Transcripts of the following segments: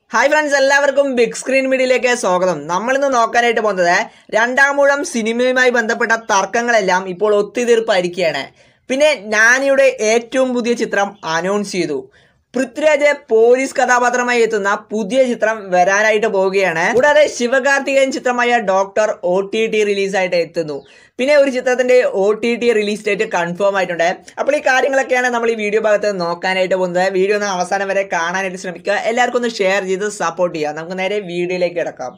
hi friends എല്ലാവർക്കും big screen മീഡിയയിലേക്ക് സ്വാഗതം നമ്മൾ ഇന്ന് നോക്കാനായിട്ട് പോകുന്നത് രണ്ടാം മൂഴം സിനിമയുമായി ബന്ധപ്പെട്ട തർക്കങ്ങളെല്ലാം ഇപ്പോൾ ഒത്തുതീർപ്പായിരിക്കുകയാണ് പിന്നെ നാനിയുടെ ഏറ്റവും പുതിയ ചിത്രം അനൗൺസ് ചെയ്തു പൃഥ്വിരാജ് പോലീസ് കഥാപാത്രമായി എത്തുന്ന പുതിയ ചിത്രം വരാനായിട്ട് പോവുകയാണ് കൂടാതെ ശിവകാർത്തികേയൻ ചിത്രമായ ഡോക്ടർ ഒ ടി ടി റിലീസായിട്ട് എത്തുന്നു പിന്നെ ഒരു ചിത്രത്തിന്റെ O T T release date confirm ആയിട്ടുണ്ട് അപ്പോൾ ഈ കാര്യങ്ങളൊക്കെയാണ് നമ്മൾ ഈ വീഡിയോ ഭാഗത്ത് നോക്കാനായിട്ട് പോകുന്നത് വീഡിയോ ഒന്ന് അവസാനം വരെ കാണാനായിട്ട് ശ്രമിക്കുക എല്ലാവർക്കും ഒന്ന് ഷെയർ ചെയ്ത് സപ്പോർട്ട് ചെയ്യുക നമുക്ക് നേരെ വീഡിയോയിലേക്ക് കിടക്കാം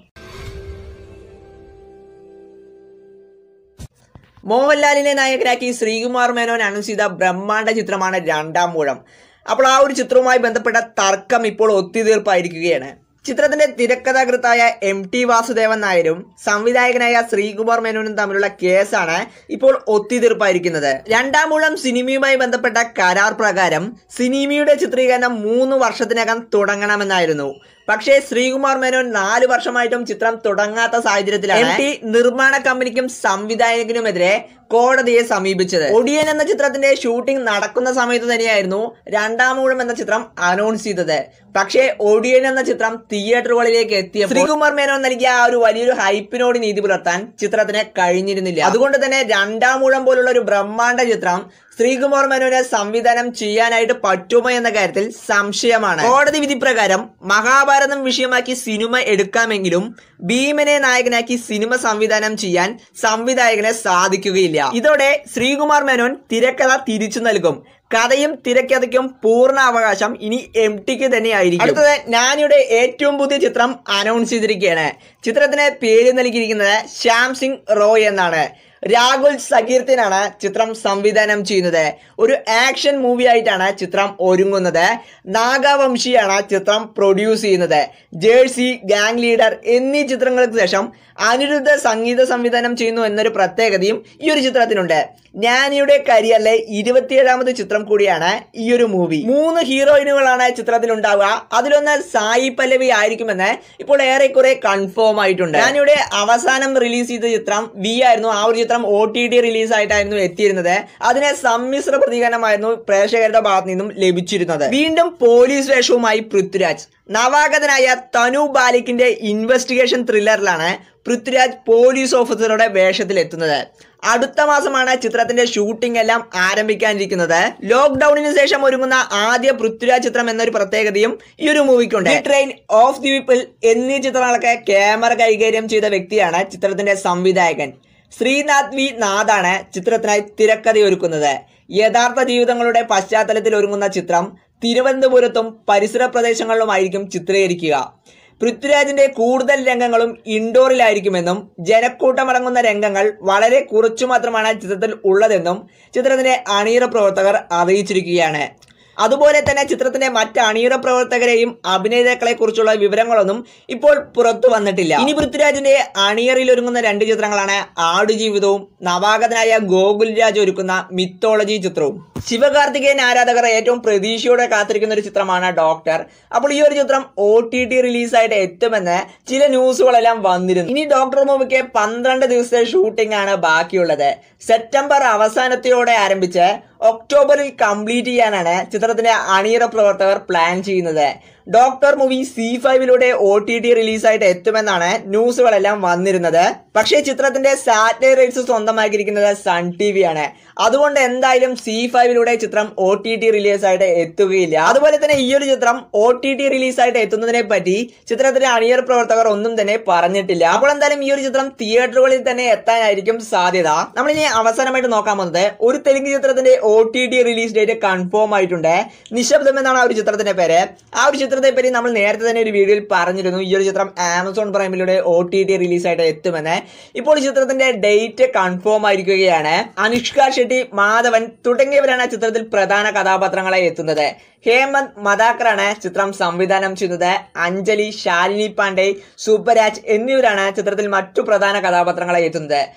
മോഹൻലാലിനെ നായകനാക്കി ശ്രീകുമാർ മേനോൻ അനൗൺസ് ചെയ്ത ബ്രഹ്മാണ്ഡ ചിത്രമാണ് രണ്ടാം മൂഴം അപ്പോൾ ആ ഒരു ചിത്രവുമായി ബന്ധപ്പെട്ട തർക്കം ഇപ്പോൾ ഒത്തുതീർപ്പായിരിക്കുകയാണ് ചിത്രത്തിന്റെ തിരക്കഥാകൃത്തായ എം ടി വാസുദേവൻ നായരും സംവിധായകനായ ശ്രീകുമാർ മേനോനും തമ്മിലുള്ള കേസാണ് ഇപ്പോൾ ഒത്തുതീർപ്പായിരിക്കുന്നത് രണ്ടാം മൂഴം സിനിമയുമായി ബന്ധപ്പെട്ട കരാർ പ്രകാരം സിനിമയുടെ ചിത്രീകരണം മൂന്ന് വർഷത്തിനകം തുടങ്ങണമെന്നായിരുന്നു പക്ഷേ ശ്രീകുമാർ മേനോൻ നാല് വർഷമായിട്ടും ചിത്രം തുടങ്ങാത്ത സാഹചര്യത്തിലാണ് എം ടി നിർമ്മാണ കമ്പനിക്കും സംവിധായകനുമെതിരെ കോടതിയെ സമീപിച്ചത് ഒടിയൻ എന്ന ചിത്രത്തിന്റെ ഷൂട്ടിംഗ് നടക്കുന്ന സമയത്ത് തന്നെയായിരുന്നു രണ്ടാം മൂഴം എന്ന ചിത്രം അനൗൺസ് ചെയ്തത് പക്ഷേ ഒടിയൻ എന്ന ചിത്രം തിയേറ്ററുകളിലേക്ക് എത്തിയ ശ്രീകുമാർ മേനോൻ നൽകിയ ആ ഒരു വലിയൊരു ഹൈപ്പിനോട് നീതി പുലർത്താൻ ചിത്രത്തിന് കഴിഞ്ഞിരുന്നില്ല അതുകൊണ്ട് തന്നെ രണ്ടാം മൂഴം പോലുള്ള ഒരു ബ്രഹ്മാണ്ഡ ചിത്രം ശ്രീകുമാർ മേനോനെ സംവിധാനം ചെയ്യാനായിട്ട് പറ്റുമോ എന്ന കാര്യത്തിൽ സംശയമാണ് കോടതി വിധി പ്രകാരം മഹാഭാരതം വിഷയമാക്കി സിനിമ എടുക്കാമെങ്കിലും ഭീമനെ നായകനാക്കി സിനിമ സംവിധാനം ചെയ്യാൻ സംവിധായകന് സാധിക്കുകയില്ല ഇതോടെ ശ്രീകുമാർ മേനോൻ തിരക്കഥ തിരിച്ചു നൽകും കഥയും തിരക്കഥയ്ക്കും പൂർണ്ണ അവകാശം ഇനി എം ടിക്ക് തന്നെയായിരിക്കും അടുത്തത് നാനിയുടെ ഏറ്റവും പുതിയ ചിത്രം അനൗൺസ് ചെയ്തിരിക്കുകയാണ് ചിത്രത്തിന് പേര് നൽകിയിരിക്കുന്നത് ശ്യാം സിംഗ് റോയ് എന്നാണ് രാഹുൽ സകീർത്തിനാണ് ചിത്രം സംവിധാനം ചെയ്യുന്നത് ഒരു ആക്ഷൻ മൂവി ആയിട്ടാണ് ചിത്രം ഒരുങ്ങുന്നത് നാഗവംശിയാണ് ചിത്രം പ്രൊഡ്യൂസ് ചെയ്യുന്നത് ജേഴ്സി ഗാങ് ലീഡർ എന്നീ ചിത്രങ്ങൾക്ക് ശേഷം അനിരുദ്ധ സംഗീത സംവിധാനം ചെയ്യുന്നു എന്നൊരു പ്രത്യേകതയും ഈ ഒരു ചിത്രത്തിനുണ്ട് ഞാനിയുടെ കരിയറിലെ ഇരുപത്തിയേഴാമത് ചിത്രം കൂടിയാണ് ഈ ഒരു മൂവി മൂന്ന് ഹീറോയിനുകളാണ് ചിത്രത്തിൽ ഉണ്ടാവുക അതിലൊന്ന് സായി പല്ലവി ആയിരിക്കുമെന്ന് ഇപ്പോൾ ഏറെക്കുറെ കൺഫേം ആയിട്ടുണ്ട് ഞാനിവിടെ അവസാനം റിലീസ് ചെയ്ത ചിത്രം വി ആയിരുന്നു ആ ഒരു ചിത്രം ഒ ടി ടി റിലീസ് ആയിട്ടായിരുന്നു എത്തിയിരുന്നത് അതിന് സമ്മിശ്ര പ്രതികരണമായിരുന്നു പ്രേക്ഷകരുടെ ഭാഗത്തു നിന്നും ലഭിച്ചിരുന്നത് വീണ്ടും പോലീസ് വേഷവുമായി പൃഥ്വിരാജ് നവാഗതനായ തനു ബാലിക്കിന്റെ ഇൻവെസ്റ്റിഗേഷൻ ത്രില്ലറിലാണ് പൃഥ്വിരാജ് പോലീസ് ഓഫീസറുടെ വേഷത്തിലെത്തുന്നത് അടുത്ത മാസമാണ് ചിത്രത്തിന്റെ ഷൂട്ടിംഗ് എല്ലാം ആരംഭിക്കാനിരിക്കുന്നത് ലോക്ക്ഡൌണിന് ശേഷം ഒരുങ്ങുന്ന ആദ്യ പൃഥ്വിരാജ് ചിത്രം എന്നൊരു പ്രത്യേകതയും ഈ ഒരു മൂവിക്കുണ്ട് ട്രെയിൻ ഓഫ് ദി പീപ്പിൾ എന്നീ ചിത്രങ്ങളൊക്കെ ക്യാമറ കൈകാര്യം ചെയ്ത വ്യക്തിയാണ് ചിത്രത്തിന്റെ സംവിധായകൻ ശ്രീനാഥ് വി നാഥാണ് ചിത്രത്തിനായി തിരക്കഥയൊരുക്കുന്നത് യഥാർത്ഥ ജീവിതങ്ങളുടെ പശ്ചാത്തലത്തിൽ ഒരുങ്ങുന്ന ചിത്രം തിരുവനന്തപുരത്തും പരിസര പ്രദേശങ്ങളിലുമായിരിക്കും ചിത്രീകരിക്കുക പൃഥ്വിരാജിന്റെ കൂടുതൽ രംഗങ്ങളും ഇൻഡോറിലായിരിക്കുമെന്നും ജനക്കൂട്ടമടങ്ങുന്ന രംഗങ്ങൾ വളരെ കുറച്ചു മാത്രമാണ് ചിത്രത്തിൽ ഉള്ളതെന്നും ചിത്രത്തിന്റെ അണിയറ പ്രവർത്തകർ അറിയിച്ചിരിക്കുകയാണ് അതുപോലെ തന്നെ ചിത്രത്തിന്റെ മറ്റ് അണിയറ പ്രവർത്തകരെയും അഭിനേതാക്കളെ കുറിച്ചുള്ള വിവരങ്ങളൊന്നും ഇപ്പോൾ പുറത്തു വന്നിട്ടില്ല ഇനി പൃഥ്വിരാജിന്റെ അണിയറിൽ ഒരുങ്ങുന്ന രണ്ട് ചിത്രങ്ങളാണ് ആടുജീവിതവും നവാഗതനായ ഗോകുൽ രാജ് ഒരുക്കുന്ന മിത്തോളജി ചിത്രവും ശിവകാർത്തികേയൻ ആരാധകർ ഏറ്റവും പ്രതീക്ഷയോടെ കാത്തിരിക്കുന്ന ഒരു ചിത്രമാണ് ഡോക്ടർ അപ്പോൾ ഈ ഒരു ചിത്രം ഒ ടി ടി റിലീസായിട്ട് എത്തുമെന്ന് ചില ന്യൂസുകളെല്ലാം വന്നിരുന്നു ഇനി ഡോക്ടർ മൂവിക്ക് പന്ത്രണ്ട് ദിവസത്തെ ഷൂട്ടിംഗ് ആണ് ബാക്കിയുള്ളത് സെപ്റ്റംബർ അവസാനത്തോടെ ആരംഭിച്ച് ഒക്ടോബറിൽ കംപ്ലീറ്റ് ചെയ്യാനാണ് ചിത്രത്തിന്റെ അണിയറ പ്രവർത്തകർ പ്ലാൻ ചെയ്യുന്നത് ഡോക്ടർ മൂവി സി ഫൈവിലൂടെ ഒ ടി ടി റിലീസായിട്ട് എത്തുമെന്നാണ് ന്യൂസുകളെല്ലാം വന്നിരുന്നത് പക്ഷേ ചിത്രത്തിന്റെ സാറ്റലൈറ്റ് റൈറ്റ്സ് സ്വന്തമാക്കിയിരിക്കുന്നത് സൺ ടി വി ആണ് അതുകൊണ്ട് എന്തായാലും സി ഫൈവിലൂടെ ചിത്രം ഒ ടി ടി റിലീസായിട്ട് എത്തുകയില്ല അതുപോലെ തന്നെ ഈ ഒരു ചിത്രം ഒ ടി ടി റിലീസായിട്ട് എത്തുന്നതിനെ പറ്റി ചിത്രത്തിന്റെ അണിയർ പ്രവർത്തകർ ഒന്നും തന്നെ പറഞ്ഞിട്ടില്ല അപ്പോൾ എന്തായാലും ഈ ഒരു ചിത്രം തിയേറ്ററുകളിൽ തന്നെ എത്താനായിരിക്കും സാധ്യത നമ്മളിനി അവസാനമായിട്ട് നോക്കാൻ പോകുന്നത് ഒരു തെലുങ്ക് ചിത്രത്തിന്റെ O T T release date confirm ആയിട്ടുണ്ട് നിശബ്ദം എന്നാണ് ആ ഒരു ചിത്രത്തിന്റെ പേര് ആ ഒരു ചിത്രത്തെ പറ്റി നമ്മൾ നേരത്തെ തന്നെ ഒരു വീഡിയോയിൽ പറഞ്ഞിരുന്നു ഈ ഒരു ചിത്രം ആമസോൺ പ്രൈമിലൂടെ ഒ ടി ടി റിലീസായിട്ട് എത്തുമെന്ന് ഇപ്പോൾ ഈ ചിത്രത്തിന്റെ ഡേറ്റ് കൺഫേം ആയിരിക്കുകയാണ് അനുഷ്ക ഷെട്ടി മാധവൻ തുടങ്ങിയവരാണ് ചിത്രത്തിൽ പ്രധാന കഥാപാത്രങ്ങളായി എത്തുന്നത് ഹേമന്ത് മദാക്കറാണ് ചിത്രം സംവിധാനം ചെയ്യുന്നത് അഞ്ജലി ശാലിനി പാണ്ഡെ സുബരാജ് എന്നിവരാണ് ചിത്രത്തിൽ മറ്റു പ്രധാന കഥാപാത്രങ്ങളായി എത്തുന്നത്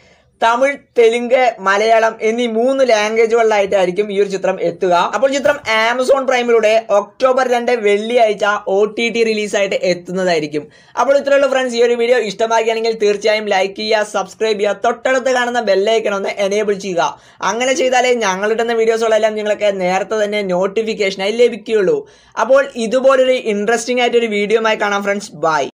തമിഴ് തെലുങ്ക് മലയാളം എന്നീ മൂന്ന് ലാംഗ്വേജുകളിലായിട്ടായിരിക്കും ഈ ഒരു ചിത്രം എത്തുക അപ്പോൾ ചിത്രം ആമസോൺ പ്രൈമിലൂടെ ഒക്ടോബർ രണ്ട് വെള്ളിയാഴ്ച ഒ ടി ടി റിലീസായിട്ട് എത്തുന്നതായിരിക്കും അപ്പോൾ ഇത്രയുള്ള ഫ്രണ്ട്സ് ഈ ഒരു വീഡിയോ ഇഷ്ടമാക്കുകയാണെങ്കിൽ തീർച്ചയായും ലൈക്ക് ചെയ്യുക സബ്സ്ക്രൈബ് ചെയ്യുക തൊട്ടടുത്ത് കാണുന്ന ബെല്ലൈക്കൺ ഒന്ന് എനേബിൾ ചെയ്യുക അങ്ങനെ ചെയ്താലേ ഞങ്ങളിടുന്ന വീഡിയോസുകളെല്ലാം നിങ്ങൾക്ക് നേരത്തെ തന്നെ നോട്ടിഫിക്കേഷനായി ലഭിക്കുകയുള്ളൂ അപ്പോൾ ഇതുപോലൊരു ഇൻട്രസ്റ്റിംഗ് ആയിട്ടൊരു വീഡിയോയുമായി കാണാം ഫ്രണ്ട്സ് ബൈ